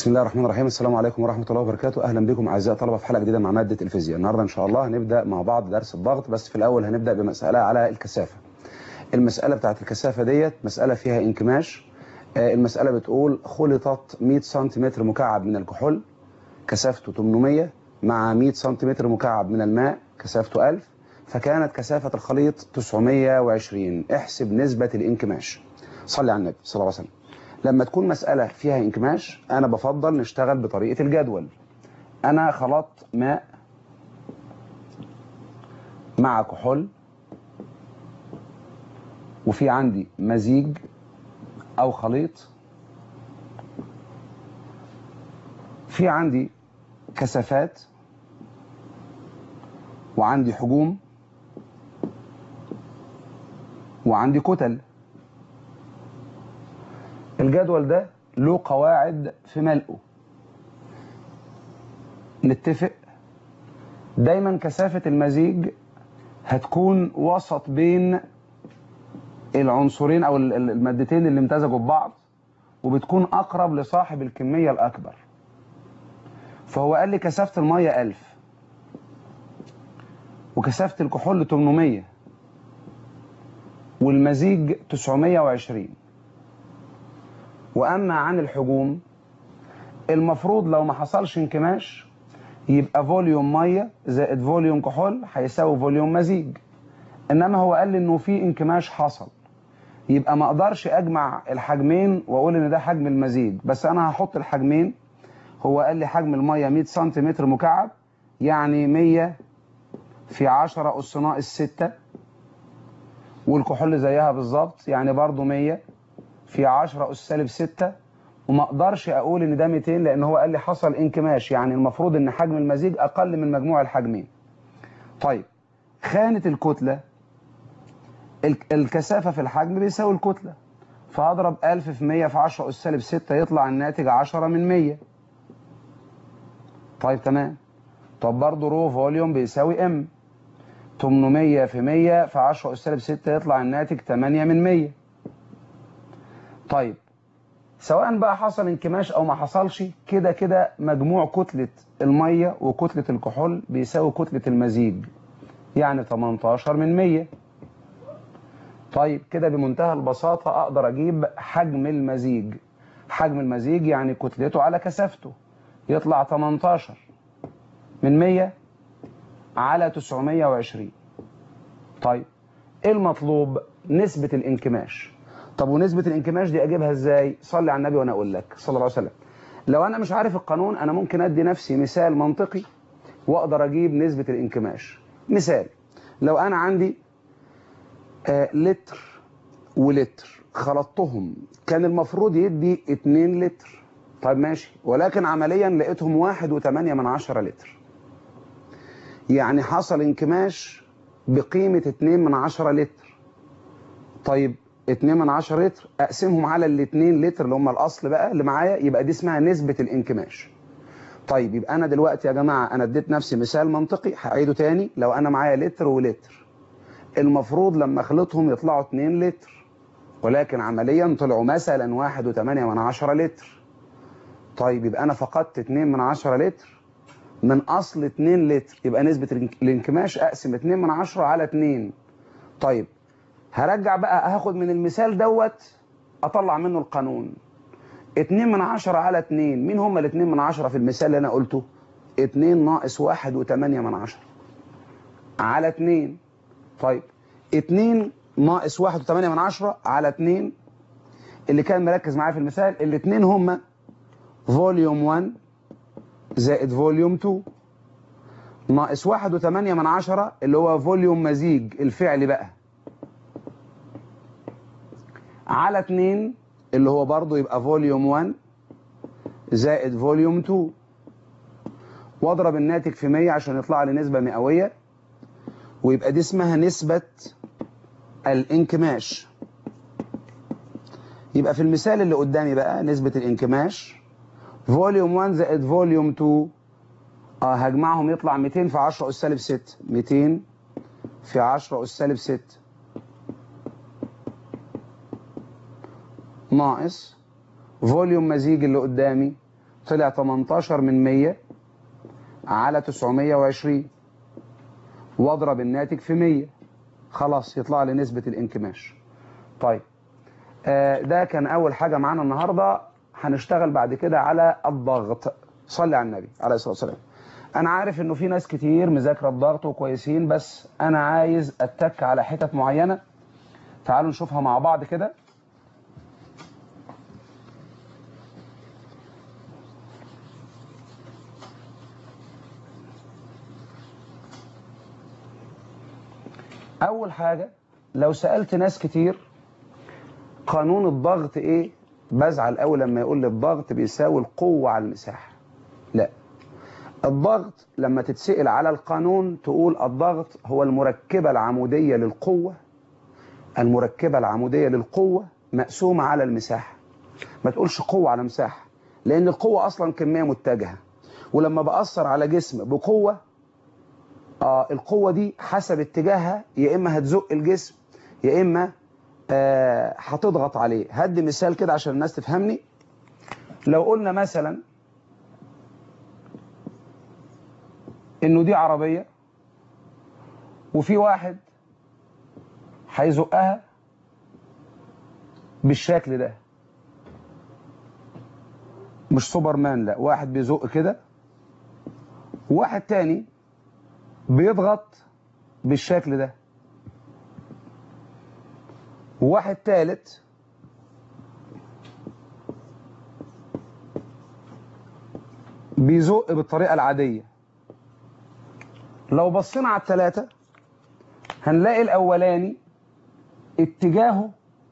بسم الله الرحمن الرحيم السلام عليكم ورحمة الله وبركاته أهلا بكم أعزائي طلبة في حلقة جديدة مع مادة الفيزياء النهاردة إن شاء الله هنبدأ مع بعض درس الضغط بس في الأول هنبدأ بمسألة على الكثافة المسألة بتاعت الكثافة ديت مسألة فيها انكماش آه، المسألة بتقول خلطت 100 سنتيمتر مكعب من الكحول كثافته 800 مع 100 سنتيمتر مكعب من الماء كثافته 1000 فكانت كثافة الخليط 920 احسب نسبة الانكماش صلي على النبي صلى الله عليه وسلم لما تكون مسألة فيها انكماش أنا بفضل نشتغل بطريقة الجدول أنا خلطت ماء مع كحول وفي عندي مزيج أو خليط في عندي كثافات وعندي حجوم وعندي كتل الجدول ده له قواعد في ملئه نتفق دايما كثافة المزيج هتكون وسط بين العنصرين او ال- ال- المادتين اللي امتزجوا ببعض وبتكون اقرب لصاحب الكمية الاكبر فهو قال لي كثافة المية 1000 وكثافة الكحول 800 والمزيج 920 واما عن الحجوم المفروض لو ما حصلش انكماش يبقى فوليوم ميه زائد فوليوم كحول هيساوي فوليوم مزيج انما هو قال لي انه في انكماش حصل يبقى ما اقدرش اجمع الحجمين واقول ان ده حجم المزيج بس انا هحط الحجمين هو قال لي حجم الميه 100 سنتيمتر مكعب يعني 100 في 10 اس ناقص 6 والكحول زيها بالظبط يعني برضو 100 في 10 اس سالب 6 وما اقدرش اقول ان ده 200 لان هو قال لي حصل انكماش يعني المفروض ان حجم المزيج اقل من مجموع الحجمين طيب خانة الكتلة ال- الكثافة في الحجم بيساوي الكتلة فاضرب 1000 في 100 في 10 اس سالب 6 يطلع الناتج 10 من 100 طيب تمام طب برضه رو فوليوم بيساوي ام 800 في 100 في 10 اس سالب 6 يطلع الناتج 8 من 100 طيب سواء بقى حصل انكماش او ما حصلش كده كده مجموع كتلة المية وكتلة الكحول بيساوي كتلة المزيج يعني 18 من 100 طيب كده بمنتهى البساطة اقدر اجيب حجم المزيج حجم المزيج يعني كتلته على كثافته يطلع 18 من 100 على 920 طيب ايه المطلوب نسبة الانكماش طب ونسبة الانكماش دي اجيبها ازاي صلي على النبي وانا اقول لك صلى الله عليه وسلم لو انا مش عارف القانون انا ممكن ادي نفسي مثال منطقي واقدر اجيب نسبة الانكماش مثال لو انا عندي آه لتر ولتر خلطتهم كان المفروض يدي 2 لتر طيب ماشي ولكن عمليا لقيتهم واحد وثمانية من عشرة لتر يعني حصل انكماش بقيمة 2 من عشرة لتر طيب 2 من 10 لتر اقسمهم على ال 2 لتر اللي هم الاصل بقى اللي معايا يبقى دي اسمها نسبة الانكماش طيب يبقى انا دلوقتي يا جماعة انا اديت نفسي مثال منطقي هعيده تاني لو انا معايا لتر ولتر المفروض لما اخلطهم يطلعوا 2 لتر ولكن عمليا طلعوا مثلا 1 و8 من 10 لتر طيب يبقى انا فقدت 2 من 10 لتر من اصل 2 لتر يبقى نسبة الانكماش اقسم 2 من 10 على 2 طيب هرجع بقى هاخد من المثال دوت اطلع منه القانون 2 من 10 على 2 مين هم ال 2 من 10 في المثال اللي انا قلته 2 ناقص 1 و8 من 10 على 2 طيب 2 ناقص 1 و8 من 10 على 2 اللي كان مركز معايا في المثال الاثنين هم فوليوم 1 زائد فوليوم 2 ناقص 1 و8 من 10 اللي هو فوليوم مزيج الفعل بقى على 2 اللي هو برضه يبقى فوليوم 1 زائد فوليوم 2 واضرب الناتج في 100 عشان يطلع لي نسبة مئوية ويبقى دي اسمها نسبة الانكماش يبقى في المثال اللي قدامي بقى نسبة الانكماش فوليوم 1 زائد فوليوم 2 اه هجمعهم يطلع 200 في 10 اس سالب 6 200 في 10 اس سالب 6 ناقص فوليوم مزيج اللي قدامي طلع 18 من 100 على 920 واضرب الناتج في 100 خلاص يطلع لي نسبة الانكماش طيب آه ده كان أول حاجة معانا النهاردة هنشتغل بعد كده على الضغط صلي على النبي عليه الصلاة والسلام أنا عارف إنه في ناس كتير مذاكرة الضغط وكويسين بس أنا عايز أتك على حتت معينة تعالوا نشوفها مع بعض كده أول حاجة لو سألت ناس كتير قانون الضغط إيه بزعل أوي لما يقول لي الضغط بيساوي القوة على المساحة لا الضغط لما تتسأل على القانون تقول الضغط هو المركبة العمودية للقوة المركبة العمودية للقوة مقسومة على المساحة ما تقولش قوة على مساحة لأن القوة أصلا كمية متجهة ولما بأثر على جسم بقوة آه القوة دي حسب اتجاهها يا إما هتزق الجسم يا إما آه هتضغط عليه هدي مثال كده عشان الناس تفهمني لو قلنا مثلا إنه دي عربية وفي واحد هيزقها بالشكل ده مش سوبرمان لا واحد بيزق كده وواحد تاني بيضغط بالشكل ده وواحد تالت بيزق بالطريقة العادية لو بصينا على التلاتة هنلاقي الأولاني اتجاهه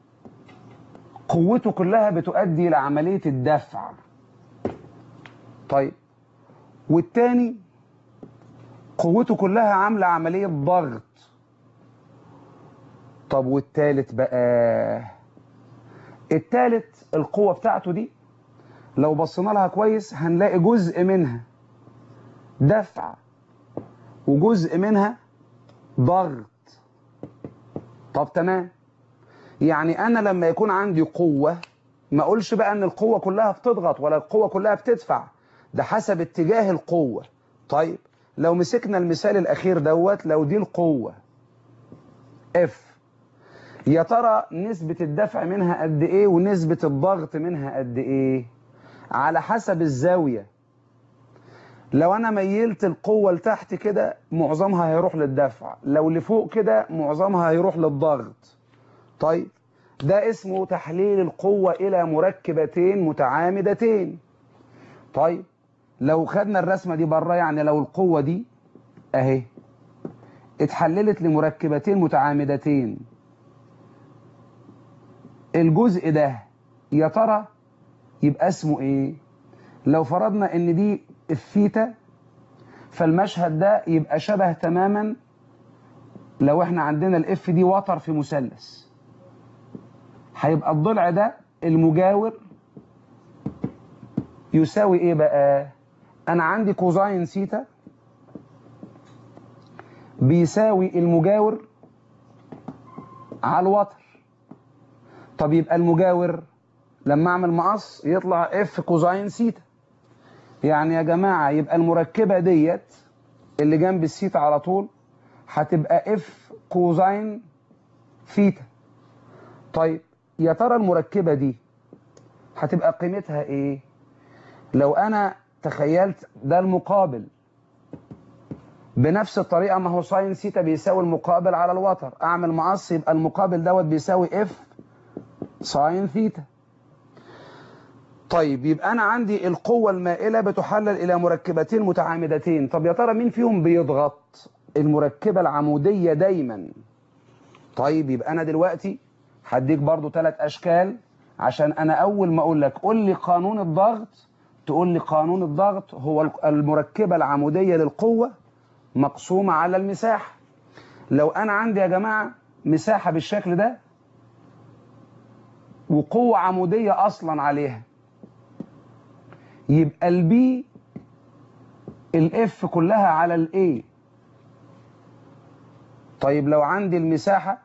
قوته كلها بتؤدي إلى عملية الدفع طيب والتاني قوته كلها عاملة عملية ضغط طب والتالت بقى التالت القوة بتاعته دي لو بصينا لها كويس هنلاقي جزء منها دفع وجزء منها ضغط طب تمام يعني انا لما يكون عندي قوة ما اقولش بقى ان القوة كلها بتضغط ولا القوة كلها بتدفع ده حسب اتجاه القوة طيب لو مسكنا المثال الاخير دوت لو دي القوة اف يا ترى نسبة الدفع منها قد ايه ونسبة الضغط منها قد ايه على حسب الزاوية لو انا ميلت القوة لتحت كده معظمها هيروح للدفع لو لفوق كده معظمها هيروح للضغط طيب ده اسمه تحليل القوة الى مركبتين متعامدتين طيب لو خدنا الرسمة دي بره يعني لو القوة دي اهي اتحللت لمركبتين متعامدتين الجزء ده يا ترى يبقى اسمه ايه لو فرضنا ان دي الثيتا فالمشهد ده يبقى شبه تماما لو احنا عندنا الاف دي وتر في مثلث هيبقى الضلع ده المجاور يساوي ايه بقى انا عندي كوزاين سيتا بيساوي المجاور على الوتر طب يبقى المجاور لما اعمل مقص يطلع اف كوزاين سيتا يعني يا جماعة يبقى المركبة ديت اللي جنب السيتا على طول هتبقى اف كوزاين ثيتا طيب يا ترى المركبة دي هتبقى قيمتها ايه لو انا تخيلت ده المقابل بنفس الطريقة ما هو ساين سيتا بيساوي المقابل على الوتر اعمل مقص يبقى المقابل دوت بيساوي اف ساين ثيتا طيب يبقى انا عندي القوة المائلة بتحلل الى مركبتين متعامدتين طب يا ترى مين فيهم بيضغط المركبة العمودية دايما طيب يبقى انا دلوقتي هديك برضو ثلاث اشكال عشان انا اول ما اقول لك قول لي قانون الضغط تقول لي قانون الضغط هو المركبة العمودية للقوة مقسومة على المساحة لو انا عندي يا جماعة مساحة بالشكل ده وقوة عمودية اصلا عليها يبقى البي الاف كلها على الاي طيب لو عندي المساحة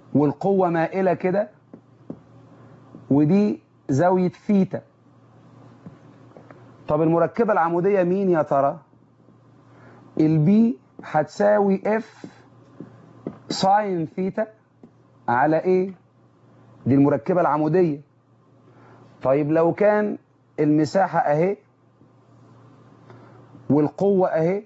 والقوة مائلة كده ودي زاوية ثيتا طب المركبة العمودية مين يا ترى البي هتساوي اف ساين ثيتا على ايه دي المركبة العمودية طيب لو كان المساحة اهي والقوة اهي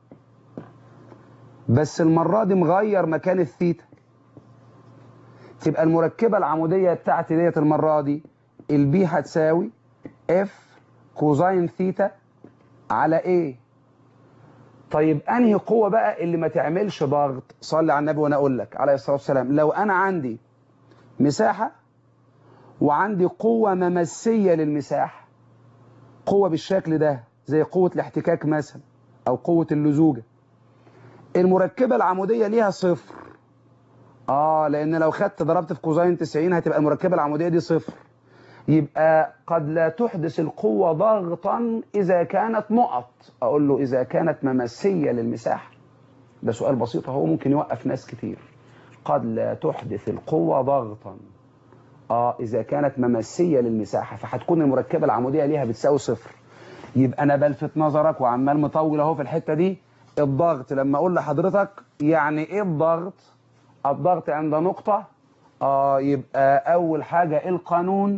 بس المرة دي مغير مكان الثيتا تبقى المركبة العمودية بتاعتي ديت المرة دي البي هتساوي اف كوزين ثيتا على ايه طيب انهي قوة بقى اللي ما تعملش ضغط صلي على النبي وانا اقول لك عليه الصلاة والسلام لو انا عندي مساحة وعندي قوة ممسية للمساحة قوة بالشكل ده زي قوة الاحتكاك مثلا او قوة اللزوجة المركبة العمودية ليها صفر اه لان لو خدت ضربت في كوزين 90 هتبقى المركبة العمودية دي صفر يبقى قد لا تحدث القوة ضغطا إذا كانت نقط أقول له إذا كانت ممسية للمساحة ده سؤال بسيط هو ممكن يوقف ناس كتير قد لا تحدث القوة ضغطا آه إذا كانت ممسية للمساحة فهتكون المركبة العمودية ليها بتساوي صفر يبقى أنا بلفت نظرك وعمال مطول أهو في الحتة دي الضغط لما أقول لحضرتك يعني إيه الضغط الضغط عند نقطة آه يبقى أول حاجة القانون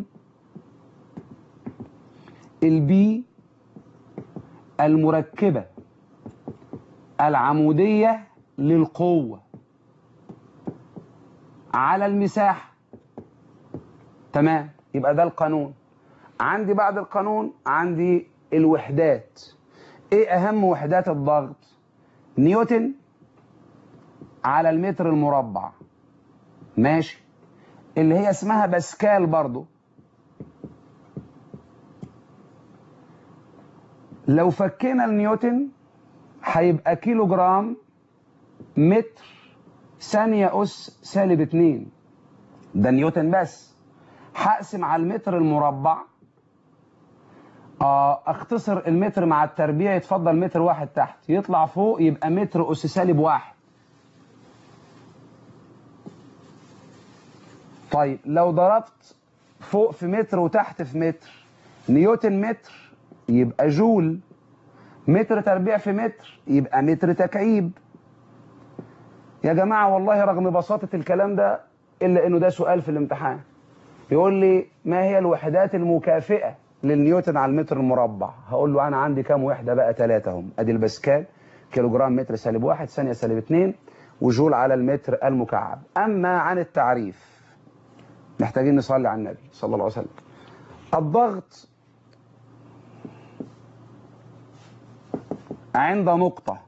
البي المركبة العمودية للقوة على المساحة تمام يبقى ده القانون عندي بعد القانون عندي الوحدات ايه اهم وحدات الضغط نيوتن على المتر المربع ماشي اللي هي اسمها باسكال برضو لو فكينا النيوتن هيبقى كيلو جرام متر ثانية أس سالب اتنين ده نيوتن بس هقسم على المتر المربع آه اختصر المتر مع التربيع يتفضل متر واحد تحت يطلع فوق يبقى متر أس سالب واحد طيب لو ضربت فوق في متر وتحت في متر نيوتن متر يبقى جول متر تربيع في متر يبقى متر تكعيب يا جماعة والله رغم بساطة الكلام ده إلا إنه ده سؤال في الامتحان يقول لي ما هي الوحدات المكافئة للنيوتن على المتر المربع هقول له أنا عندي كام وحدة بقى ثلاثة هم أدي الباسكال كيلو جرام متر سالب واحد ثانية سالب اتنين وجول على المتر المكعب أما عن التعريف محتاجين نصلي على النبي صلى الله عليه وسلم الضغط عند نقطة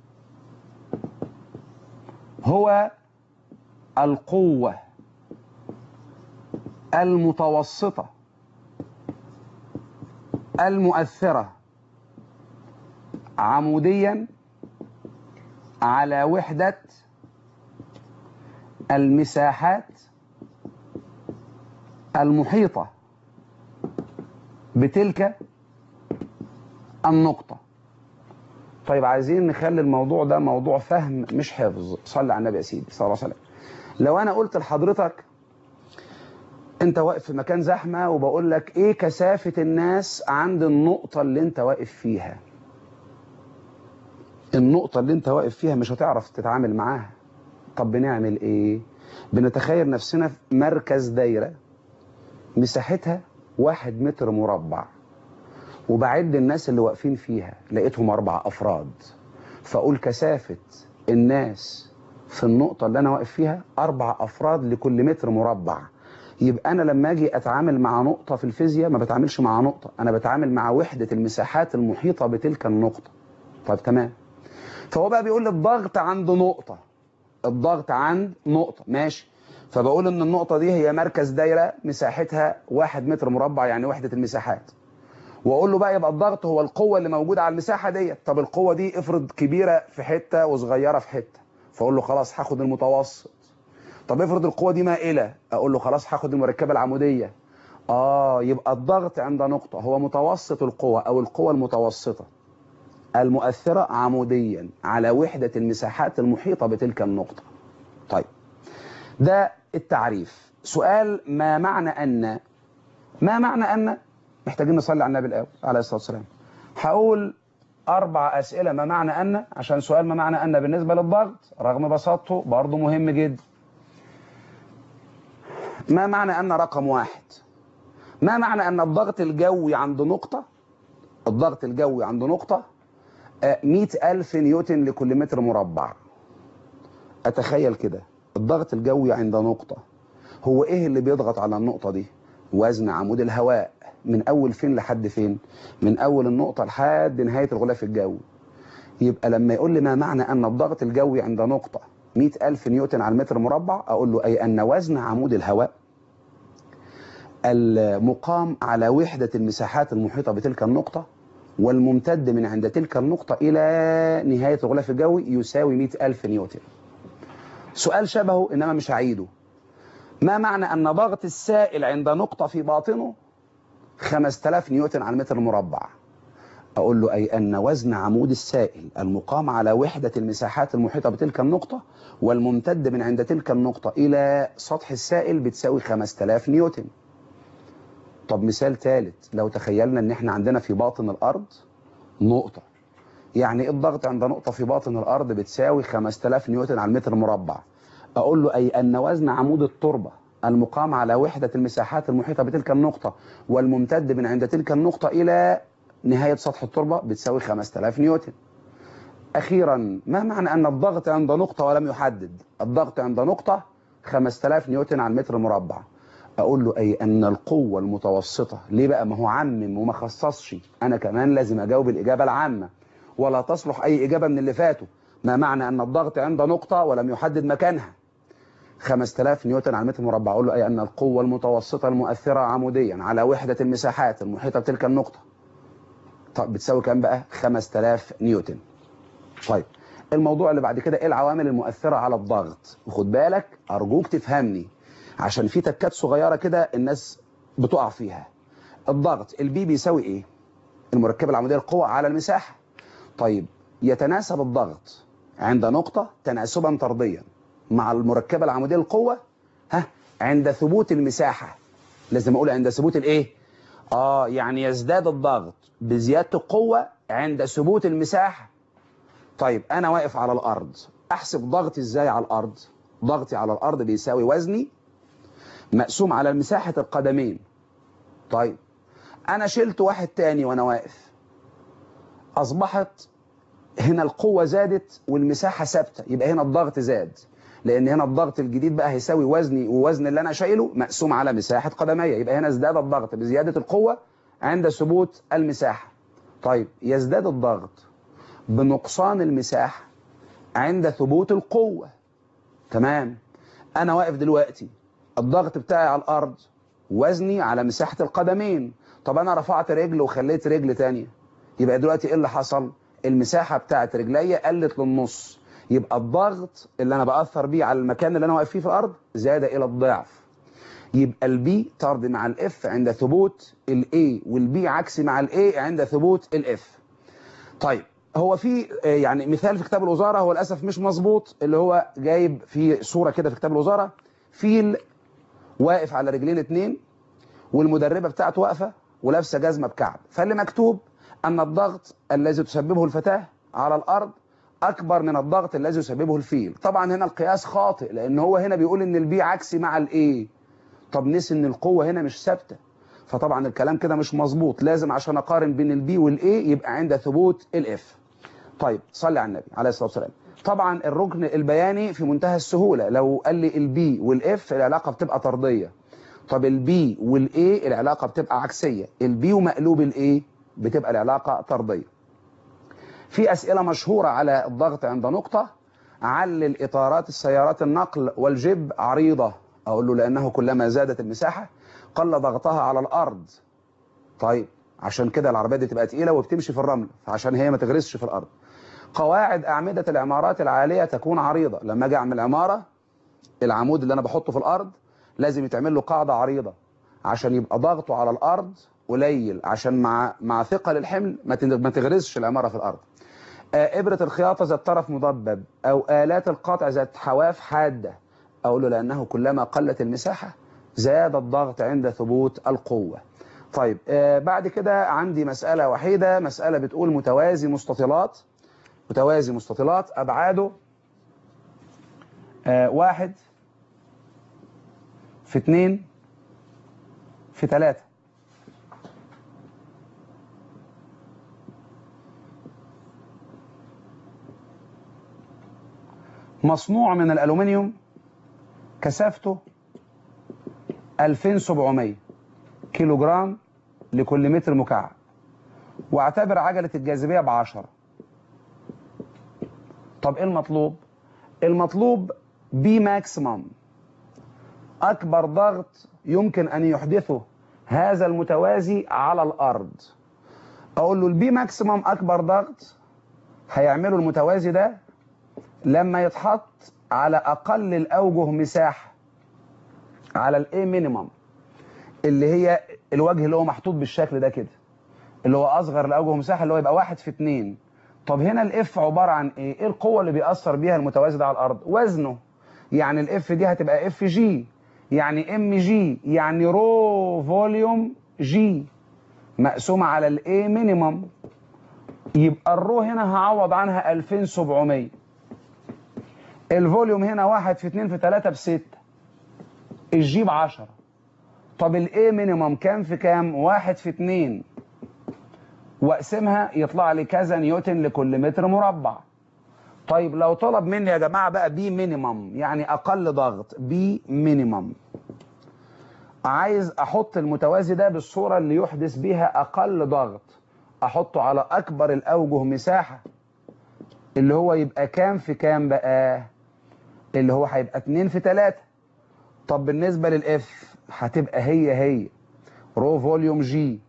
هو القوة المتوسطة المؤثرة عموديا على وحدة المساحات المحيطة بتلك النقطة طيب عايزين نخلي الموضوع ده موضوع فهم مش حفظ صلي على النبي يا سيدي صلى الله عليه وسلم لو انا قلت لحضرتك انت واقف في مكان زحمة وبقول لك ايه كثافة الناس عند النقطة اللي انت واقف فيها النقطة اللي انت واقف فيها مش هتعرف تتعامل معاها طب بنعمل ايه بنتخيل نفسنا في مركز دايرة مساحتها واحد متر مربع وبعد الناس اللي واقفين فيها لقيتهم أربع أفراد فأقول كثافة الناس في النقطة اللي أنا واقف فيها أربع أفراد لكل متر مربع يبقى أنا لما أجي أتعامل مع نقطة في الفيزياء ما بتعاملش مع نقطة أنا بتعامل مع وحدة المساحات المحيطة بتلك النقطة طيب تمام فهو بقى بيقول لي الضغط عند نقطة الضغط عند نقطة ماشي فبقول ان النقطة دي هي مركز دايرة مساحتها واحد متر مربع يعني وحدة المساحات واقول له بقى يبقى الضغط هو القوة اللي موجودة على المساحة ديت طب القوة دي افرض كبيرة في حتة وصغيرة في حتة فاقول له خلاص هاخد المتوسط طب افرض القوة دي مائلة اقول له خلاص هاخد المركبة العمودية اه يبقى الضغط عند نقطة هو متوسط القوة او القوة المتوسطة المؤثرة عموديا على وحدة المساحات المحيطة بتلك النقطة طيب ده التعريف سؤال ما معنى أن ما معنى أن محتاجين نصلي على النبي الأول عليه الصلاة والسلام هقول أربع أسئلة ما معنى أن عشان سؤال ما معنى أن بالنسبة للضغط رغم بساطته برضه مهم جدا ما معنى أن رقم واحد ما معنى أن الضغط الجوي عند نقطة الضغط الجوي عند نقطة مئة ألف نيوتن لكل متر مربع أتخيل كده الضغط الجوي عند نقطة هو إيه اللي بيضغط على النقطة دي وزن عمود الهواء من أول فين لحد فين من أول النقطة لحد نهاية الغلاف الجوي يبقى لما يقول لي ما معنى أن الضغط الجوي عند نقطة مئة ألف نيوتن على المتر مربع أقول له أي أن وزن عمود الهواء المقام على وحدة المساحات المحيطة بتلك النقطة والممتد من عند تلك النقطة إلى نهاية الغلاف الجوي يساوي 100 ألف نيوتن سؤال شبهه إنما مش هعيده ما معنى أن ضغط السائل عند نقطة في باطنه 5000 نيوتن على المتر المربع أقول له أي أن وزن عمود السائل المقام على وحدة المساحات المحيطة بتلك النقطة والممتد من عند تلك النقطة إلى سطح السائل بتساوي 5000 نيوتن طب مثال ثالث لو تخيلنا ان احنا عندنا في باطن الارض نقطة يعني الضغط عند نقطة في باطن الارض بتساوي 5000 نيوتن على المتر مربع اقول له اي ان وزن عمود التربة المقام على وحدة المساحات المحيطة بتلك النقطة والممتد من عند تلك النقطة الى نهاية سطح التربة بتساوي 5000 نيوتن اخيرا ما معنى ان الضغط عند نقطة ولم يحدد الضغط عند نقطة 5000 نيوتن على المتر مربع اقول له اي ان القوة المتوسطة ليه بقى ما هو عمم وما خصصش انا كمان لازم اجاوب الاجابة العامة ولا تصلح اي اجابة من اللي فاتوا ما معنى ان الضغط عند نقطة ولم يحدد مكانها 5000 نيوتن على المتر مربع اقول له اي ان القوة المتوسطة المؤثرة عموديا على وحدة المساحات المحيطة بتلك النقطة طب بتساوي كام بقى 5000 نيوتن طيب الموضوع اللي بعد كده ايه العوامل المؤثرة على الضغط وخد بالك ارجوك تفهمني عشان في تكات صغيرة كده الناس بتقع فيها الضغط البي بيساوي ايه المركبة العمودية القوة على المساحة طيب يتناسب الضغط عند نقطة تناسبا طرديا مع المركبة العمودية القوة ها عند ثبوت المساحة لازم اقول عند ثبوت الايه اه يعني يزداد الضغط بزيادة القوة عند ثبوت المساحة طيب انا واقف على الارض احسب ضغطي ازاي على الارض ضغطي على الارض بيساوي وزني مقسوم على مساحة القدمين طيب انا شلت واحد تاني وانا واقف اصبحت هنا القوة زادت والمساحة ثابتة يبقى هنا الضغط زاد لان هنا الضغط الجديد بقى هيساوي وزني ووزن اللي انا شايله مقسوم على مساحة قدمية يبقى هنا ازداد الضغط بزيادة القوة عند ثبوت المساحة طيب يزداد الضغط بنقصان المساحة عند ثبوت القوة تمام انا واقف دلوقتي الضغط بتاعي على الارض وزني على مساحة القدمين طب انا رفعت رجل وخليت رجل تانية يبقى دلوقتي ايه اللي حصل المساحة بتاعت رجليا قلت للنص يبقى الضغط اللي انا باثر بيه على المكان اللي انا واقف فيه في الارض زاد الى الضعف يبقى البي طرد مع الاف عند ثبوت الاي والبي عكسي مع الاي عند ثبوت الاف طيب هو في يعني مثال في كتاب الوزارة هو للأسف مش مظبوط اللي هو جايب في صورة كده في كتاب الوزارة فيل واقف على رجلين اتنين والمدربة بتاعته واقفة ولابسة جزمة بكعب فاللي مكتوب أن الضغط الذي تسببه الفتاة على الأرض أكبر من الضغط الذي يسببه الفيل طبعا هنا القياس خاطئ لأن هو هنا بيقول إن البي عكسي مع الإيه طب نسي إن القوة هنا مش ثابتة فطبعا الكلام كده مش مظبوط لازم عشان أقارن بين البي والإيه يبقى عند ثبوت الإف طيب صلي على النبي عليه الصلاة والسلام طبعا الركن البياني في منتهى السهولة لو قال لي البي والاف العلاقة بتبقى طردية طب البي والاي العلاقة بتبقى عكسية البي ومقلوب الاي بتبقى العلاقة طردية في أسئلة مشهورة على الضغط عند نقطة علل إطارات السيارات النقل والجب عريضة أقول له لأنه كلما زادت المساحة قل ضغطها على الأرض طيب عشان كده العربية دي تبقى تقيلة وبتمشي في الرمل فعشان هي ما تغرسش في الأرض قواعد أعمدة العمارات العالية تكون عريضة لما أجي أعمل عمارة العمود اللي أنا بحطه في الأرض لازم يتعمل له قاعدة عريضة عشان يبقى ضغطه على الأرض قليل عشان مع مع ثقل الحمل ما تغرسش العمارة في الأرض إبرة الخياطة ذات طرف مضبب أو آلات القطع ذات حواف حادة أقول له لأنه كلما قلت المساحة زاد الضغط عند ثبوت القوة طيب آه بعد كده عندي مسألة وحيدة مسألة بتقول متوازي مستطيلات متوازي مستطيلات أبعاده آه واحد في اتنين في تلاتة مصنوع من الألومنيوم كثافته 2700 كيلو جرام لكل متر مكعب واعتبر عجلة الجاذبية بعشرة طب ايه المطلوب المطلوب بي ماكسيمم اكبر ضغط يمكن ان يحدثه هذا المتوازي على الارض اقول له البي ماكسيمم اكبر ضغط هيعمله المتوازي ده لما يتحط على اقل الاوجه مساحه على الاي مينيمم اللي هي الوجه اللي هو محطوط بالشكل ده كده اللي هو اصغر الاوجه مساحه اللي هو يبقى واحد في اتنين طب هنا الاف عباره عن ايه؟ ايه القوه اللي بيأثر بيها المتوازي ده على الارض؟ وزنه يعني الاف دي هتبقى اف جي يعني ام جي يعني رو فوليوم جي مقسومه على الاي مينيمم يبقى الرو هنا هعوض عنها 2700 الفوليوم هنا واحد في اتنين في تلاتة بستة الجي بعشرة طب الاي مينيمم كام في كام واحد في اتنين واقسمها يطلع لي كذا نيوتن لكل متر مربع طيب لو طلب مني يا جماعة بقى بي مينيمم يعني اقل ضغط بي مينيمم عايز احط المتوازي ده بالصورة اللي يحدث بيها اقل ضغط احطه على اكبر الاوجه مساحة اللي هو يبقى كام في كام بقى اللي هو هيبقى 2 في 3 طب بالنسبة للاف هتبقى هي هي رو فوليوم جي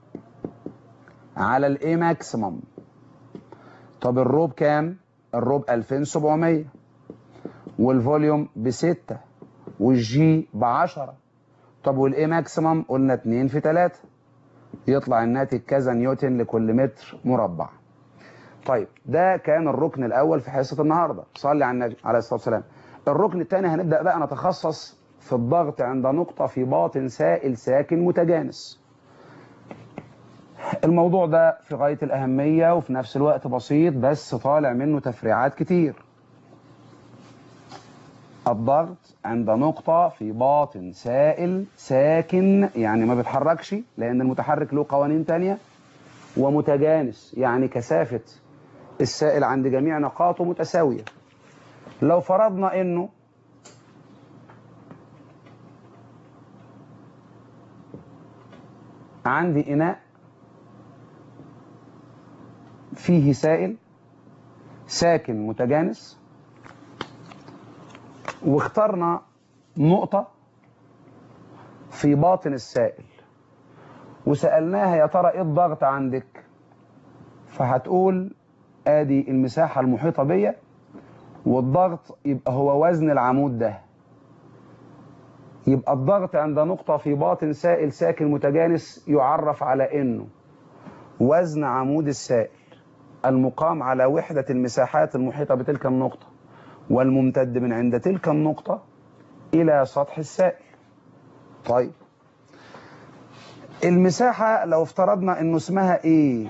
على الاي ماكسيمم طب الرو بكام الرو ب 2700 والفوليوم بستة والجي ب 10 طب والاي ماكسيمم قلنا 2 في 3 يطلع الناتج كذا نيوتن لكل متر مربع طيب ده كان الركن الاول في حصه النهارده صلي على النبي عليه الصلاه والسلام الركن الثاني هنبدا بقى نتخصص في الضغط عند نقطه في باطن سائل ساكن متجانس الموضوع ده في غايه الاهميه وفي نفس الوقت بسيط بس طالع منه تفريعات كتير الضغط عند نقطة في باطن سائل ساكن يعني ما بيتحركش لأن المتحرك له قوانين تانية ومتجانس يعني كثافة السائل عند جميع نقاطه متساوية لو فرضنا انه عندي اناء فيه سائل ساكن متجانس واخترنا نقطة في باطن السائل وسألناها يا ترى ايه الضغط عندك فهتقول ادي المساحة المحيطة بيا والضغط يبقى هو وزن العمود ده يبقى الضغط عند نقطة في باطن سائل ساكن متجانس يعرف على انه وزن عمود السائل المقام على وحدة المساحات المحيطة بتلك النقطة والممتد من عند تلك النقطة إلى سطح السائل طيب المساحة لو افترضنا انه اسمها ايه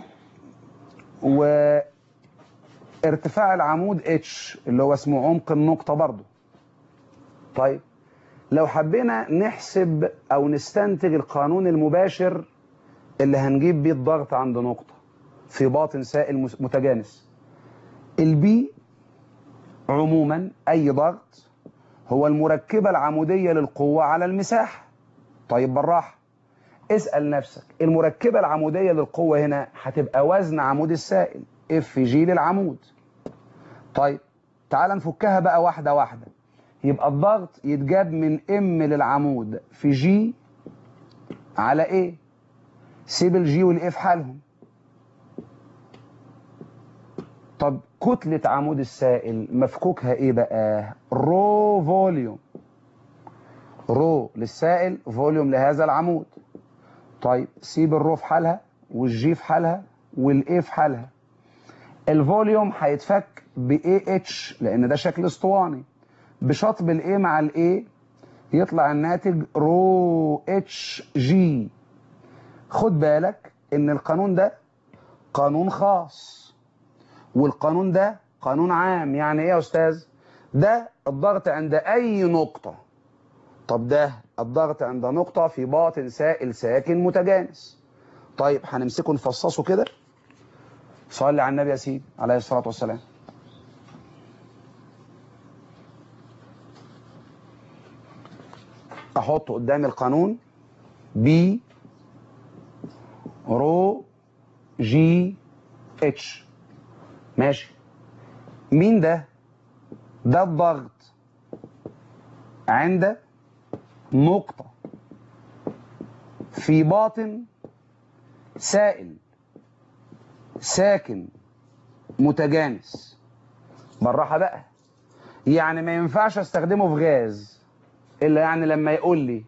وارتفاع العمود اتش اللي هو اسمه عمق النقطة برضو طيب لو حبينا نحسب او نستنتج القانون المباشر اللي هنجيب بيه الضغط عند نقطة في باطن سائل متجانس البي عموما اي ضغط هو المركبة العمودية للقوة على المساحة طيب بالراحة اسأل نفسك المركبة العمودية للقوة هنا هتبقى وزن عمود السائل اف جي للعمود طيب تعال نفكها بقى واحدة واحدة يبقى الضغط يتجاب من ام للعمود في جي على ايه سيب الجي والايه في حالهم طب كتلة عمود السائل مفكوكها ايه بقى رو فوليوم رو للسائل فوليوم لهذا العمود طيب سيب الرو في حالها والجي في حالها والاي في حالها الفوليوم هيتفك ب اتش لان ده شكل اسطواني بشطب الاي مع الاي يطلع الناتج رو اتش جي خد بالك ان القانون ده قانون خاص والقانون ده قانون عام يعني ايه يا استاذ ده الضغط عند اي نقطة طب ده الضغط عند نقطة في باطن سائل ساكن متجانس طيب هنمسكه نفصصه كده صلي على النبي يا سيدي عليه الصلاة والسلام احط قدامي القانون بي رو جي اتش ماشي مين ده ده الضغط عند نقطة في باطن سائل ساكن متجانس بالراحة بقى يعني ما ينفعش استخدمه في غاز الا يعني لما يقول لي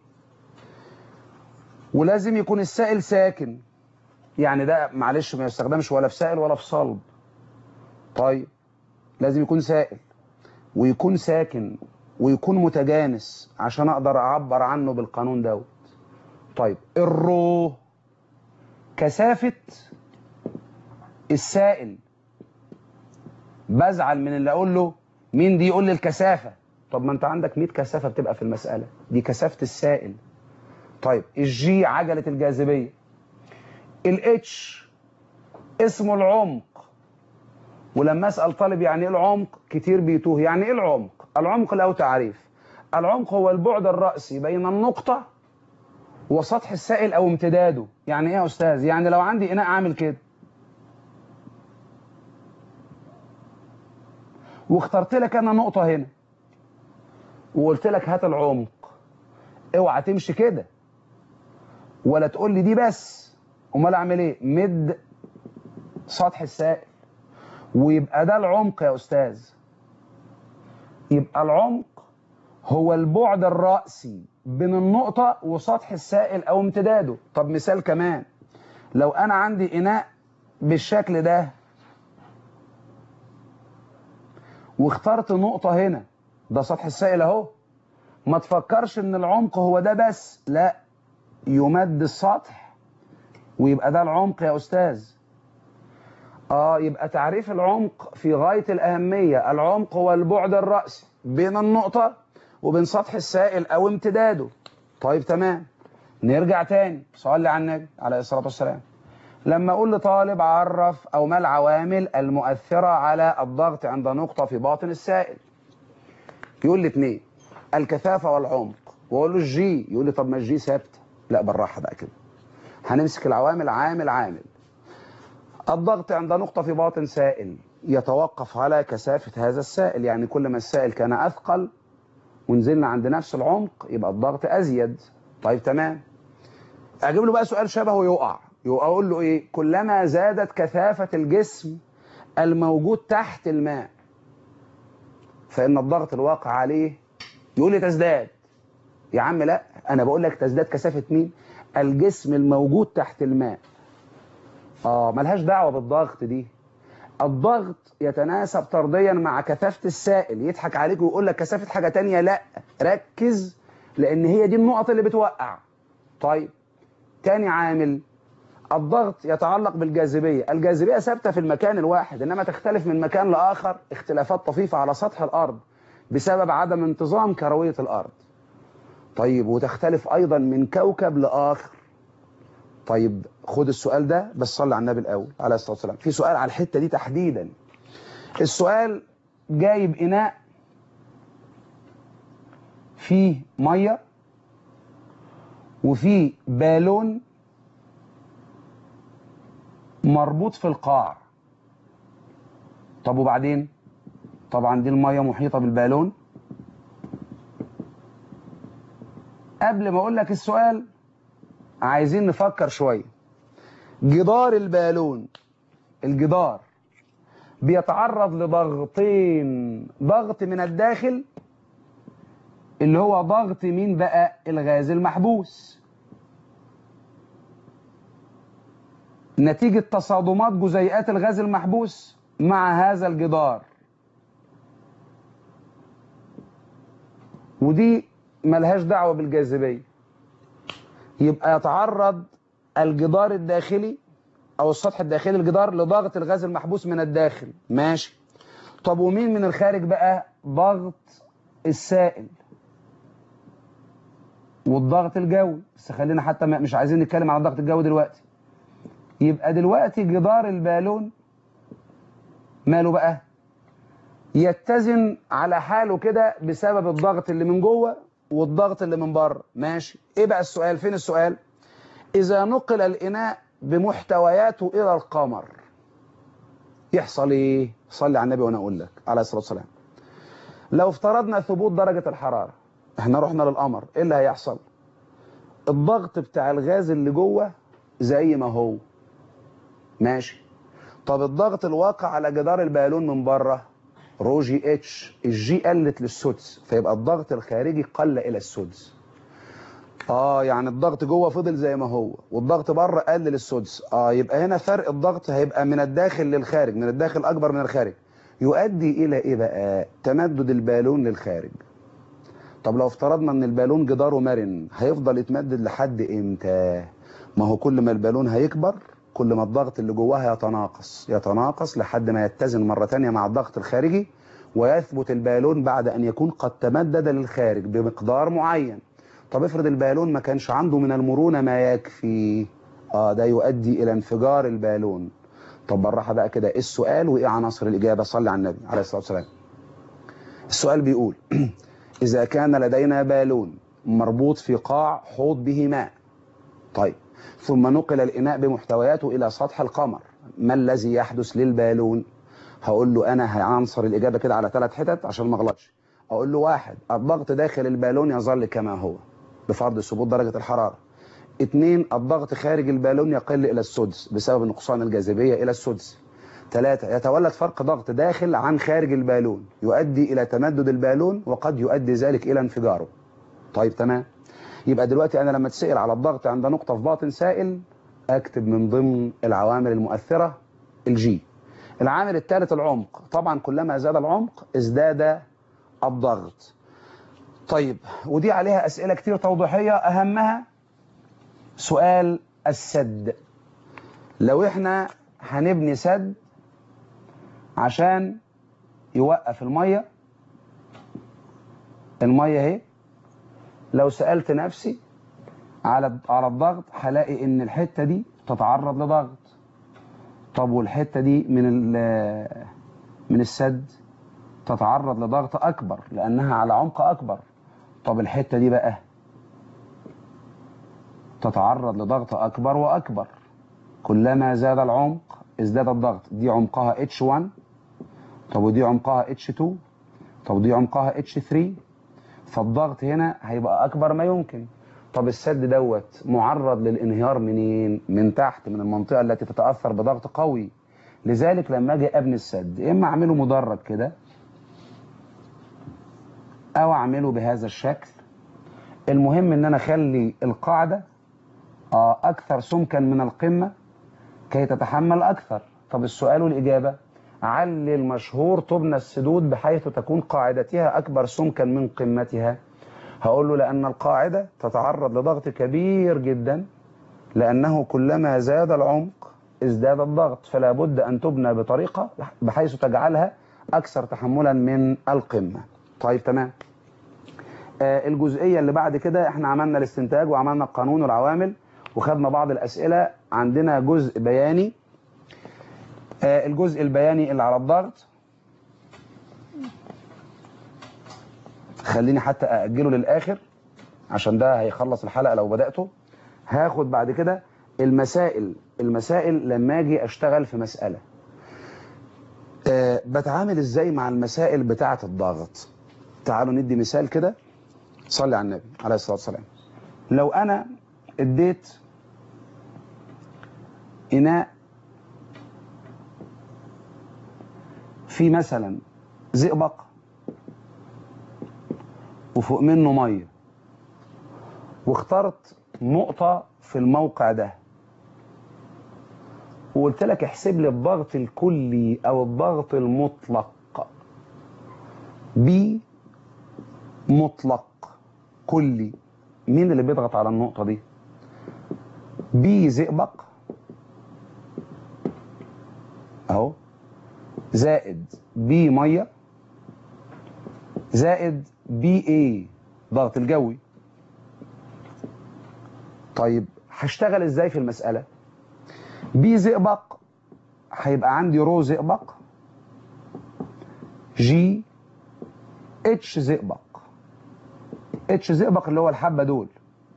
ولازم يكون السائل ساكن يعني ده معلش ما يستخدمش ولا في سائل ولا في صلب طيب لازم يكون سائل ويكون ساكن ويكون متجانس عشان اقدر اعبر عنه بالقانون دوت طيب الرو كثافة السائل بزعل من اللي اقول له مين دي يقول لي الكثافة طب ما انت عندك 100 كثافة بتبقى في المسألة دي كثافة السائل طيب الجي عجلة الجاذبية الاتش اسمه العمق ولما اسال طالب يعني ايه العمق كتير بيتوه يعني ايه العمق العمق له تعريف العمق هو البعد الرأسي بين النقطة وسطح السائل او امتداده يعني ايه يا استاذ يعني لو عندي اناء عامل كده واخترت لك انا نقطة هنا وقلت لك هات العمق اوعى تمشي كده ولا تقول لي دي بس امال اعمل ايه مد سطح السائل ويبقى ده العمق يا استاذ يبقى العمق هو البعد الرأسي بين النقطة وسطح السائل او امتداده طب مثال كمان لو انا عندي اناء بالشكل ده واخترت نقطة هنا ده سطح السائل اهو ما تفكرش ان العمق هو ده بس لا يمد السطح ويبقى ده العمق يا استاذ اه يبقى تعريف العمق في غاية الأهمية العمق هو البعد الرأسي بين النقطة وبين سطح السائل أو امتداده طيب تمام نرجع تاني صلي على النبي عليه الصلاة والسلام لما أقول لطالب عرف أو ما العوامل المؤثرة على الضغط عند نقطة في باطن السائل يقول لي اتنين الكثافة والعمق وأقول له الجي يقول لي طب ما الجي ثابتة لا بالراحة بقى كده هنمسك العوامل عامل عامل الضغط عند نقطة في باطن سائل يتوقف على كثافة هذا السائل يعني كل ما السائل كان أثقل ونزلنا عند نفس العمق يبقى الضغط أزيد طيب تمام أجيب له بقى سؤال شبهه يقع يقع أقول له إيه كلما زادت كثافة الجسم الموجود تحت الماء فإن الضغط الواقع عليه يقول لي تزداد يا عم لا أنا بقول لك تزداد كثافة مين الجسم الموجود تحت الماء اه ملهاش دعوة بالضغط دي الضغط يتناسب طرديا مع كثافة السائل يضحك عليك ويقول لك كثافة حاجة تانية لا ركز لان هي دي النقط اللي بتوقع طيب تاني عامل الضغط يتعلق بالجاذبية الجاذبية ثابتة في المكان الواحد انما تختلف من مكان لآخر اختلافات طفيفة على سطح الارض بسبب عدم انتظام كروية الارض طيب وتختلف ايضا من كوكب لآخر طيب خد السؤال ده بس صلي على النبي الاول عليه الصلاه والسلام في سؤال على الحته دي تحديدا السؤال جايب اناء فيه ميه وفيه بالون مربوط في القاع طب وبعدين طبعا دي الميه محيطه بالبالون قبل ما اقول لك السؤال عايزين نفكر شوية جدار البالون الجدار بيتعرض لضغطين ضغط من الداخل اللي هو ضغط مين بقى الغاز المحبوس نتيجة تصادمات جزيئات الغاز المحبوس مع هذا الجدار ودي ملهاش دعوة بالجاذبية يبقى يتعرض الجدار الداخلي او السطح الداخلي الجدار لضغط الغاز المحبوس من الداخل ماشي طب ومين من الخارج بقى ضغط السائل والضغط الجوي بس خلينا حتى مش عايزين نتكلم عن الضغط الجوي دلوقتي يبقى دلوقتي جدار البالون ماله بقى يتزن على حاله كده بسبب الضغط اللي من جوه والضغط اللي من بره ماشي ايه بقى السؤال فين السؤال اذا نقل الاناء بمحتوياته الى القمر يحصل ايه صلي على النبي وانا اقول لك عليه الصلاه والسلام لو افترضنا ثبوت درجه الحراره احنا رحنا للقمر ايه اللي هيحصل الضغط بتاع الغاز اللي جوه زي ما هو ماشي طب الضغط الواقع على جدار البالون من بره رو جي اتش الجي قلت للسدس فيبقى الضغط الخارجي قل الى السدس اه يعني الضغط جوه فضل زي ما هو والضغط بره قل للسدس اه يبقى هنا فرق الضغط هيبقى من الداخل للخارج من الداخل اكبر من الخارج يؤدي الى ايه بقى تمدد البالون للخارج طب لو افترضنا ان البالون جداره مرن هيفضل يتمدد لحد امتى ما هو كل ما البالون هيكبر كل ما الضغط اللي جواها يتناقص يتناقص لحد ما يتزن مرة تانية مع الضغط الخارجي ويثبت البالون بعد أن يكون قد تمدد للخارج بمقدار معين طب افرض البالون ما كانش عنده من المرونة ما يكفي آه ده يؤدي إلى انفجار البالون طب بالراحة بقى كده إيه السؤال وإيه عناصر الإجابة صلي على النبي عليه الصلاة والسلام السؤال بيقول إذا كان لدينا بالون مربوط في قاع حوض به ماء طيب ثم نقل الإناء بمحتوياته إلى سطح القمر ما الذي يحدث للبالون هقول له أنا هعنصر الإجابة كده على ثلاث حتت عشان ما اغلطش أقول له واحد الضغط داخل البالون يظل كما هو بفرض ثبوت درجة الحرارة اثنين الضغط خارج البالون يقل إلى السدس بسبب نقصان الجاذبية إلى السدس ثلاثة يتولد فرق ضغط داخل عن خارج البالون يؤدي إلى تمدد البالون وقد يؤدي ذلك إلى انفجاره طيب تمام يبقى دلوقتي أنا لما تسأل على الضغط عند نقطة في باطن سائل أكتب من ضمن العوامل المؤثرة الجي العامل الثالث العمق طبعا كلما زاد العمق ازداد الضغط طيب ودي عليها أسئلة كتير توضيحية أهمها سؤال السد لو احنا هنبني سد عشان يوقف المية المية اهي لو سألت نفسي على على الضغط هلاقي ان الحتة دي تتعرض لضغط طب والحتة دي من من السد تتعرض لضغط اكبر لانها على عمق اكبر طب الحتة دي بقى تتعرض لضغط اكبر واكبر كلما زاد العمق ازداد الضغط دي عمقها H1 طب ودي عمقها H2 طب ودي عمقها H3 فالضغط هنا هيبقى اكبر ما يمكن طب السد دوت معرض للانهيار منين من تحت من المنطقة التي تتأثر بضغط قوي لذلك لما اجي ابني السد اما اعمله مدرج كده او اعمله بهذا الشكل المهم ان انا اخلي القاعدة اكثر سمكا من القمة كي تتحمل اكثر طب السؤال والاجابة علل مشهور تبنى السدود بحيث تكون قاعدتها اكبر سمكا من قمتها هقول له لان القاعدة تتعرض لضغط كبير جدا لانه كلما زاد العمق ازداد الضغط فلا بد ان تبنى بطريقة بحيث تجعلها اكثر تحملا من القمة طيب تمام آه الجزئية اللي بعد كده احنا عملنا الاستنتاج وعملنا القانون والعوامل وخدنا بعض الاسئلة عندنا جزء بياني آه الجزء البياني اللي على الضغط خليني حتى أأجله للآخر عشان ده هيخلص الحلقة لو بدأته هاخد بعد كده المسائل المسائل لما اجي اشتغل في مسألة أه بتعامل ازاي مع المسائل بتاعة الضغط تعالوا ندي مثال كده صلي على النبي عليه الصلاة والسلام لو انا اديت اناء في مثلا زئبق وفوق منه ميه واخترت نقطة في الموقع ده وقلت لك احسب لي الضغط الكلي او الضغط المطلق ب مطلق كلي مين اللي بيضغط على النقطة دي بي زئبق اهو زائد بي ميه زائد بي اي ضغط الجوي طيب هشتغل ازاي في المسألة بي زئبق هيبقى عندي رو زئبق جي اتش زئبق اتش زئبق اللي هو الحبة دول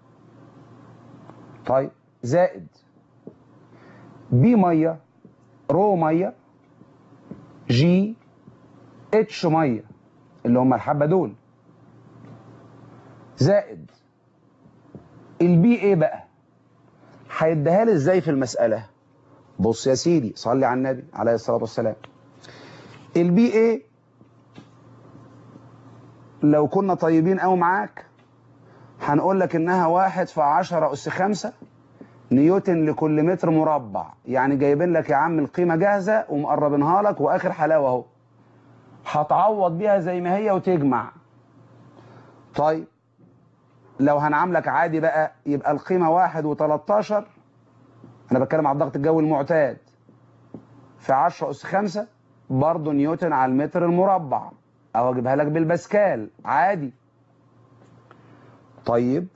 طيب زائد بي مية رو مية جي اتش مية اللي هم الحبة دول زائد البي ايه بقى هيديها لي ازاي في المسألة بص يا سيدي صلي على النبي عليه الصلاة والسلام البي ايه لو كنا طيبين قوي معاك هنقول لك انها واحد في عشرة اس خمسة نيوتن لكل متر مربع يعني جايبين لك يا عم القيمة جاهزة ومقربينها لك واخر حلاوة اهو هتعوض بيها زي ما هي وتجمع طيب لو هنعاملك عادي بقى يبقى القيمة واحد وتلاتاشر أنا بتكلم على الضغط الجوي المعتاد في عشرة أس خمسة برضه نيوتن على المتر المربع أو أجيبها لك بالباسكال عادي طيب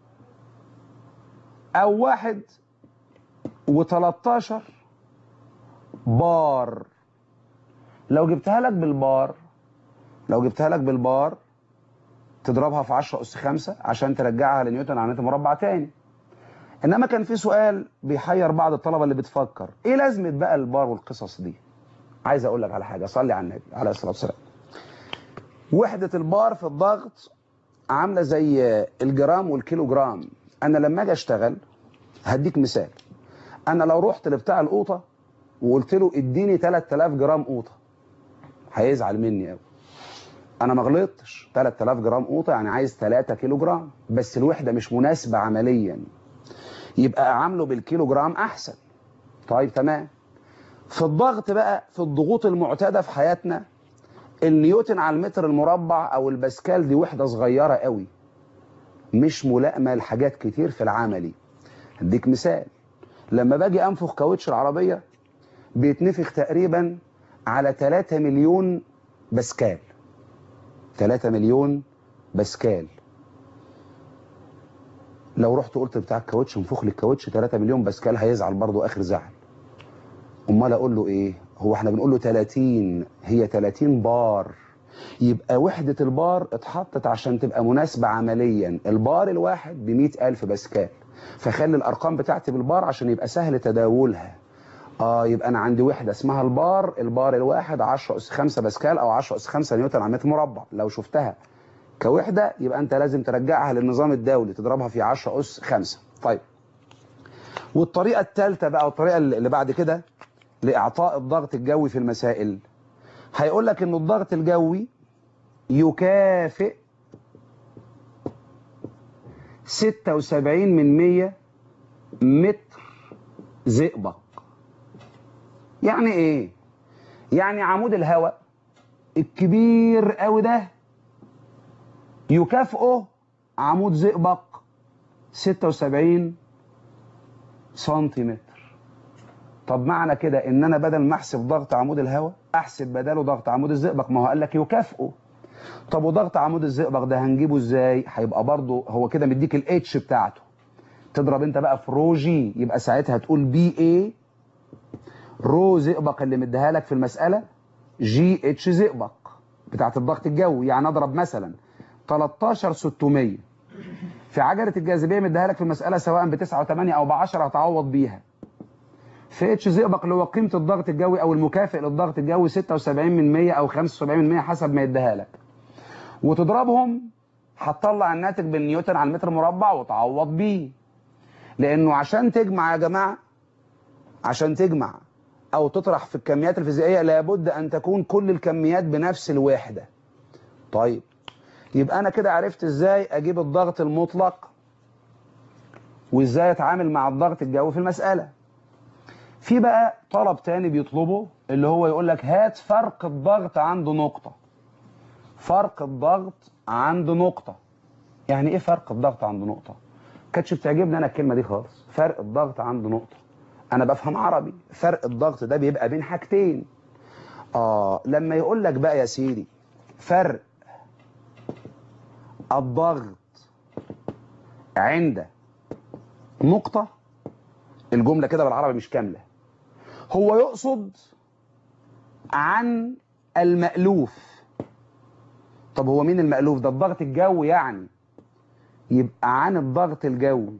أو واحد وتلاتاشر بار لو جبتها لك بالبار لو جبتها لك بالبار تضربها في 10 أس 5 عشان ترجعها لنيوتن على متر مربع تاني إنما كان في سؤال بيحير بعض الطلبة اللي بتفكر إيه لازمة بقى البار والقصص دي عايز أقول لك على حاجة صلي على النبي عليه الصلاة والسلام وحدة البار في الضغط عاملة زي الجرام والكيلو جرام أنا لما أجي أشتغل هديك مثال أنا لو رحت لبتاع القوطة وقلت له اديني 3000 جرام قوطة هيزعل مني قوي انا ما غلطتش 3000 جرام قوطه يعني عايز 3 كيلو جرام بس الوحده مش مناسبه عمليا يبقى اعامله بالكيلو جرام احسن طيب تمام في الضغط بقى في الضغوط المعتاده في حياتنا النيوتن على المتر المربع او الباسكال دي وحده صغيره قوي مش ملائمه لحاجات كتير في العملي هديك مثال لما باجي انفخ كاوتش العربيه بيتنفخ تقريبا على 3 مليون باسكال 3 مليون باسكال لو رحت قلت بتاع الكاوتش انفخ لي الكاوتش 3 مليون باسكال هيزعل برضه اخر زعل امال اقول له ايه هو احنا بنقول له 30 هي 30 بار يبقى وحدة البار اتحطت عشان تبقى مناسبة عمليا البار الواحد ب ألف باسكال فخلي الارقام بتاعتي بالبار عشان يبقى سهل تداولها اه يبقى انا عندي وحده اسمها البار البار الواحد 10 اس 5 باسكال او 10 اس 5 نيوتن على متر مربع لو شفتها كوحده يبقى انت لازم ترجعها للنظام الدولي تضربها في 10 اس 5 طيب والطريقه الثالثه بقى والطريقه اللي بعد كده لاعطاء الضغط الجوي في المسائل هيقول لك ان الضغط الجوي يكافئ 76 من 100 متر زئبق يعني ايه يعني عمود الهواء الكبير قوي ده يكافئه عمود زئبق 76 سنتيمتر طب معنى كده ان انا بدل ما احسب ضغط عمود الهواء احسب بداله ضغط عمود الزئبق ما هو قال لك يكافئه طب وضغط عمود الزئبق ده هنجيبه ازاي هيبقى برضه هو كده مديك الاتش بتاعته تضرب انت بقى في رو جي يبقى ساعتها تقول بي اي رو زئبق اللي مديها لك في المسألة جي اتش زئبق بتاعت الضغط الجوي يعني اضرب مثلا 13600 في عجلة الجاذبية مديها لك في المسألة سواء ب 9 و8 او ب 10 هتعوض بيها في اتش زئبق اللي هو قيمة الضغط الجوي او المكافئ للضغط الجوي 76 من 100 او 75 من 100 حسب ما يديها لك وتضربهم هتطلع الناتج بالنيوتن على المتر مربع وتعوض بيه لانه عشان تجمع يا جماعة عشان تجمع او تطرح في الكميات الفيزيائية لابد ان تكون كل الكميات بنفس الوحدة طيب يبقى انا كده عرفت ازاي اجيب الضغط المطلق وازاي اتعامل مع الضغط الجوي في المسألة في بقى طلب تاني بيطلبه اللي هو يقول لك هات فرق الضغط عند نقطة فرق الضغط عند نقطة يعني ايه فرق الضغط عند نقطة كانتش بتعجبني انا الكلمة دي خالص فرق الضغط عند نقطة انا بفهم عربي فرق الضغط ده بيبقى بين حاجتين اه لما يقول لك بقى يا سيدي فرق الضغط عند نقطة الجملة كده بالعربي مش كاملة هو يقصد عن المألوف طب هو مين المألوف ده الضغط الجوي يعني يبقى عن الضغط الجوي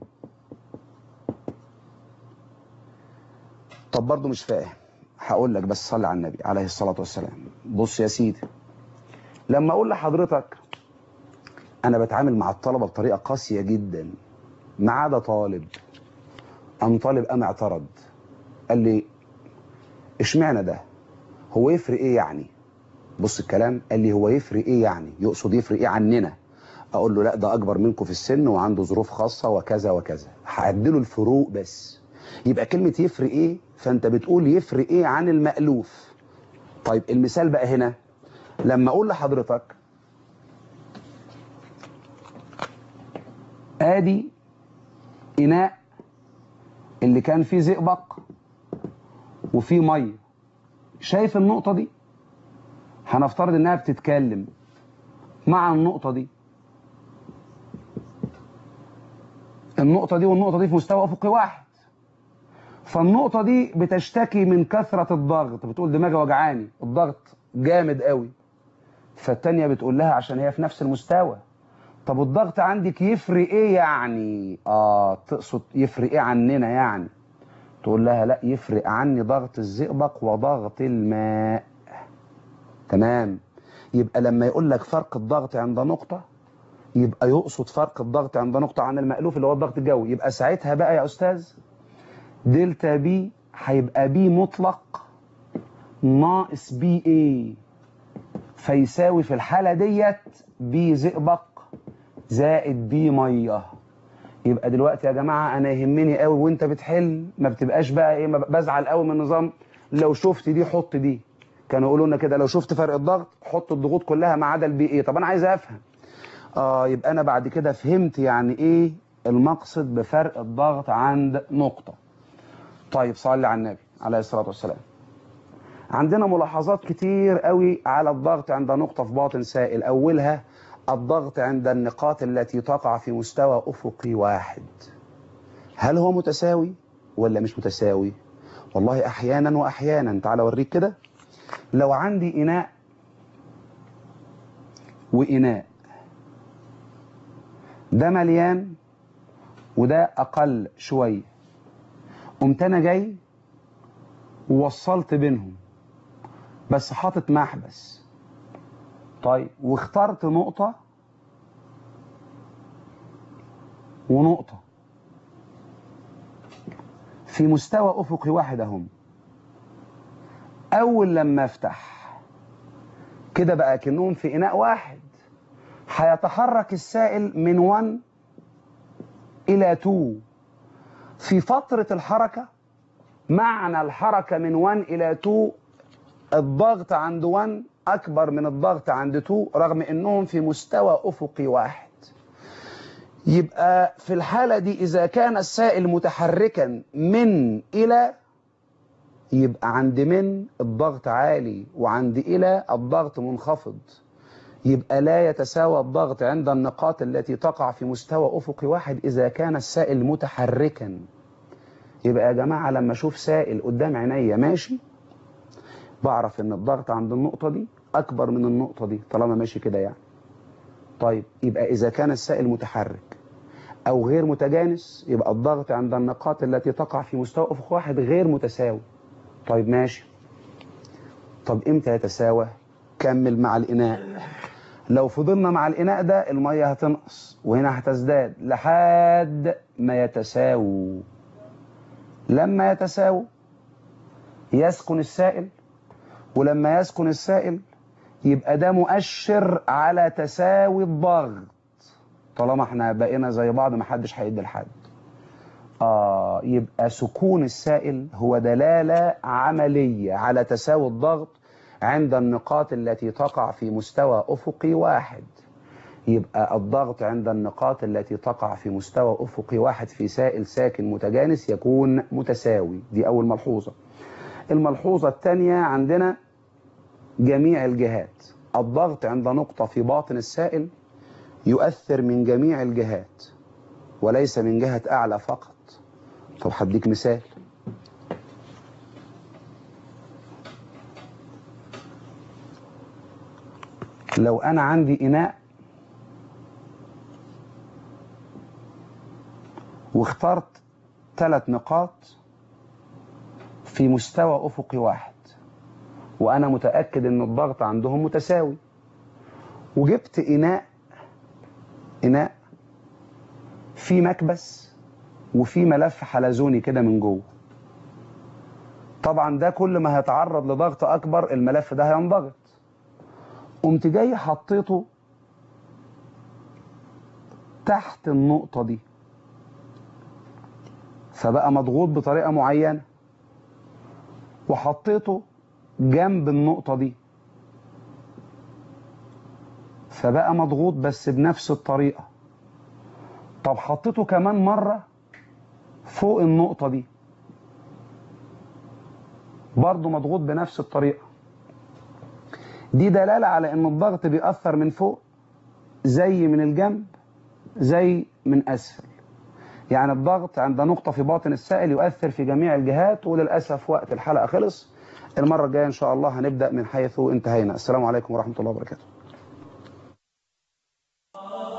طب برضه مش فاهم هقول لك بس صلي على النبي عليه الصلاة والسلام بص يا سيدي لما اقول لحضرتك انا بتعامل مع الطلبة بطريقة قاسية جدا ما عدا طالب قام طالب قام اعترض قال لي اشمعنى ده هو يفرق ايه يعني بص الكلام قال لي هو يفرق ايه يعني يقصد يفرق ايه عننا اقول له لا ده اكبر منكم في السن وعنده ظروف خاصة وكذا وكذا هعدله الفروق بس يبقى كلمة يفرق ايه فانت بتقول يفرق ايه عن المألوف طيب المثال بقى هنا لما اقول لحضرتك ادي اناء اللي كان فيه زئبق وفيه ميه شايف النقطة دي هنفترض انها بتتكلم مع النقطة دي النقطة دي والنقطة دي في مستوى افقي واحد فالنقطة دي بتشتكي من كثرة الضغط بتقول دماغي وجعاني الضغط جامد قوي فالتانية بتقول لها عشان هي في نفس المستوى طب الضغط عندك يفرق ايه يعني اه تقصد يفرق ايه عننا يعني تقول لها لا يفرق عني ضغط الزئبق وضغط الماء تمام يبقى لما يقول لك فرق الضغط عند نقطة يبقى يقصد فرق الضغط عند نقطة عن المألوف اللي هو الضغط الجوي يبقى ساعتها بقى يا أستاذ دلتا بي هيبقى بي مطلق ناقص بي ايه فيساوي في الحالة ديت بي زئبق زائد بي ميه يبقى دلوقتي يا جماعة أنا يهمني قوي وأنت بتحل ما بتبقاش بقى إيه ما بزعل قوي من النظام لو شفت دي حط دي كانوا يقولوا لنا كده لو شفت فرق الضغط حط الضغوط كلها ما عدا البي ايه طب أنا عايز أفهم آه يبقى أنا بعد كده فهمت يعني إيه المقصد بفرق الضغط عند نقطة طيب صلي على النبي عليه الصلاة والسلام عندنا ملاحظات كتير قوي على الضغط عند نقطة في باطن سائل أولها الضغط عند النقاط التي تقع في مستوى أفقي واحد هل هو متساوي ولا مش متساوي والله أحيانا وأحيانا تعال أوريك كده لو عندي إناء وإناء ده مليان وده أقل شوية قمت أنا جاي ووصلت بينهم بس حاطط محبس طيب واخترت نقطة ونقطة في مستوى أفقي واحد اهم أول لما أفتح كده بقى كأنهم في إناء واحد هيتحرك السائل من 1 إلى 2 في فترة الحركة معنى الحركة من 1 إلى 2 الضغط عند 1 أكبر من الضغط عند 2 رغم أنهم في مستوى أفقي واحد يبقى في الحالة دي إذا كان السائل متحركا من إلى يبقى عند من الضغط عالي وعند إلى الضغط منخفض يبقى لا يتساوى الضغط عند النقاط التي تقع في مستوى أفقي واحد إذا كان السائل متحركا يبقى يا جماعة لما أشوف سائل قدام عينيا ماشي بعرف ان الضغط عند النقطة دي اكبر من النقطة دي طالما ماشي كده يعني طيب يبقى اذا كان السائل متحرك او غير متجانس يبقى الضغط عند النقاط التي تقع في مستوى افق واحد غير متساوي طيب ماشي طب امتى يتساوى كمل مع الاناء لو فضلنا مع الاناء ده المية هتنقص وهنا هتزداد لحد ما يتساووا لما يتساووا يسكن السائل ولما يسكن السائل يبقى ده مؤشر على تساوي الضغط طالما احنا بقينا زي بعض ما حدش هيدي لحد آه يبقى سكون السائل هو دلالة عملية على تساوي الضغط عند النقاط التي تقع في مستوى أفقي واحد يبقى الضغط عند النقاط التي تقع في مستوى أفقي واحد في سائل ساكن متجانس يكون متساوي دي أول ملحوظة الملحوظة الثانية عندنا جميع الجهات الضغط عند نقطة في باطن السائل يؤثر من جميع الجهات وليس من جهة أعلى فقط طب هديك مثال لو أنا عندي إناء واخترت ثلاث نقاط في مستوى أفقي واحد وأنا متأكد إن الضغط عندهم متساوي وجبت إناء إناء في مكبس وفي ملف حلزوني كده من جوه طبعا ده كل ما هيتعرض لضغط أكبر الملف ده هينضغط قمت جاي حطيته تحت النقطة دي فبقى مضغوط بطريقة معينة وحطيته جنب النقطة دي فبقى مضغوط بس بنفس الطريقة طب حطيته كمان مرة فوق النقطة دي برضه مضغوط بنفس الطريقة دي دلالة على ان الضغط بيأثر من فوق زي من الجنب زي من أسفل يعني الضغط عند نقطة في باطن السائل يؤثر في جميع الجهات وللأسف وقت الحلقة خلص المرة الجاية إن شاء الله هنبدأ من حيث انتهينا السلام عليكم ورحمة الله وبركاته